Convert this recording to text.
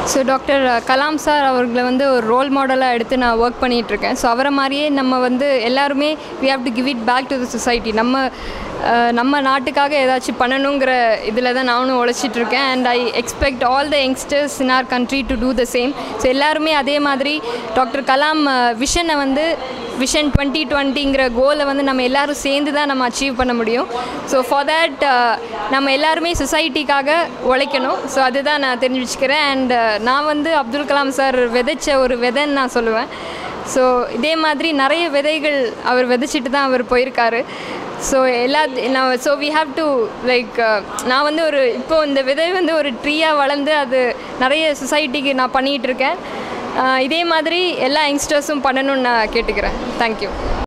so doctor Kalam sir அவர்களை வந்து ஒரு ரோல் மாடலாக எடுத்து நான் ஒர்க் பண்ணிகிட்ருக்கேன் ஸோ அவரை மாதிரியே நம்ம வந்து எல்லாருமே we have to give it back to the society நம்ம அஹ், நம்ம நாட்டுக்காக ஏதாச்சும் பண்ணணுங்கிற இதில் தான் நானும் உழைச்சிட்டு இருக்கேன் and I expect all the youngsters in our country to do the same so எல்லாருமே அதே மாதிரி டாக்டர் கலாம் விஷனை வந்து விஷன் டுவெண்ட்டி டுவெண்ட்டிங்கிற கோலை வந்து நம்ம எல்லாரும் சேர்ந்து தான் நம்ம அச்சீவ் பண்ண முடியும் ஸோ ஃபார் தேட் நம்ம எல்லாருமே சொசைட்டிக்காக உழைக்கணும் ஸோ அதுதான் நான் தெரிஞ்சு வச்சுக்கிறேன் அண்ட் நான் வந்து அப்துல் கலாம் சார் விதைச்ச ஒரு விதைன்னு நான் சொல்லுவேன் ஸோ இதே மாதிரி நிறைய விதைகள் அவர் விதைச்சிட்டு தான் அவர் போயிருக்காரு ஸோ எல்லா நான் so we have to like நான் வந்து ஒரு இப்போ இந்த விதை வந்து ஒரு ட்ரீயாக வளர்ந்து அது நிறைய சொசைட்டிக்கு நான் பண்ணிகிட்டு இருக்கேன் அஹ் இதே மாதிரி எல்லா யங்ஸ்டர்ஸும் பண்ணணும்னு நான் கேட்டுக்கிறேன் தேங்க்யூ